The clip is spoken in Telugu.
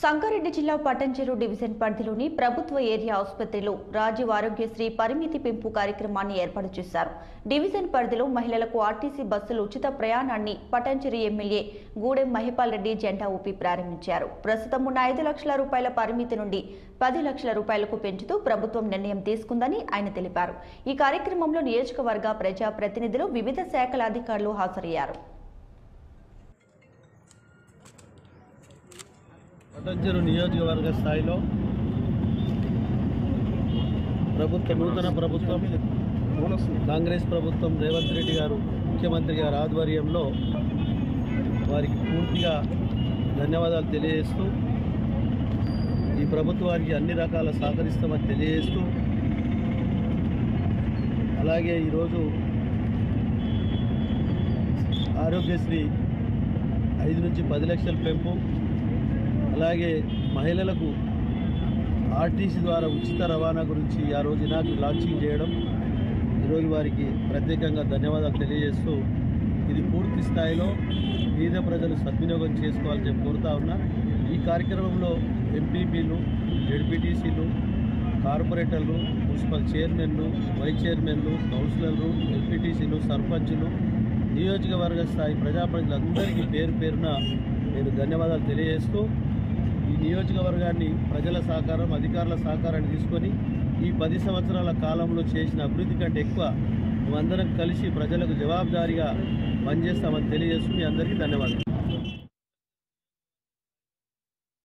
సంగారెడ్డి జిల్లా పట్టంచెరు డివిజన్ పరిధిలోని ప్రభుత్వ ఏరియా ఆసుపత్రిలో రాజీవ్ ఆరోగ్యశ్రీ పరిమితి పెంపు కార్యక్రమాన్ని ఏర్పాటు చేశారు డివిజన్ పరిధిలో మహిళలకు ఆర్టీసీ బస్సులు ఉచిత ప్రయాణాన్ని పట్టంచెరు ఎమ్మెల్యే గూడెం మహిపాల్ రెడ్డి జెండా ఊపి ప్రారంభించారు ప్రస్తుతం ఉన్న ఐదు లక్షల రూపాయల పరిమితి నుండి పది లక్షల రూపాయలకు పెంచుతూ ప్రభుత్వం నిర్ణయం తీసుకుందని ఆయన తెలిపారు ఈ కార్యక్రమంలో నియోజకవర్గ ప్రజా ప్రతినిధులు వివిధ శాఖల అధికారులు హాజరయ్యారు పటంచెరు నియోజకవర్గ స్థాయిలో ప్రభుత్వ నూతన ప్రభుత్వం కాంగ్రెస్ ప్రభుత్వం రేవంత్ రెడ్డి గారు ముఖ్యమంత్రి గారి ఆధ్వర్యంలో వారికి పూర్తిగా ధన్యవాదాలు తెలియజేస్తూ ఈ ప్రభుత్వానికి అన్ని రకాల సహకరిస్తామని తెలియజేస్తూ అలాగే ఈరోజు ఆరోగ్యశ్రీ ఐదు నుంచి పది లక్షల పెంపు అలాగే మహిళలకు ఆర్టీసీ ద్వారా ఉచిత రవాణా గురించి ఆ రోజు నాకు లాంచింగ్ చేయడం ఈరోజు వారికి ప్రత్యేకంగా ధన్యవాదాలు తెలియజేస్తూ ఇది పూర్తి స్థాయిలో పేద ప్రజలు సద్వినియోగం చేసుకోవాలని చెప్పి కోరుతా ఉన్నా ఈ కార్యక్రమంలో ఎంపీపీలు జడ్పీటీసీలు కార్పొరేటర్లు మున్సిపల్ చైర్మన్లు వైస్ చైర్మన్లు కౌన్సిలర్లు ఎంపీటీసీలు సర్పంచులు నియోజకవర్గ స్థాయి ప్రజాప్రతినిధులందరికీ పేరు పేరున నేను ధన్యవాదాలు తెలియజేస్తూ ఈ నియోజకవర్గాన్ని ప్రజల సహకారం అధికారుల సహకారాన్ని తీసుకొని ఈ పది సంవత్సరాల కాలంలో చేసిన అభివృద్ధి కంటే ఎక్కువ మేమందరం కలిసి ప్రజలకు జవాబుదారీగా పనిచేస్తామని తెలియజేస్తూ మీ అందరికీ ధన్యవాదాలు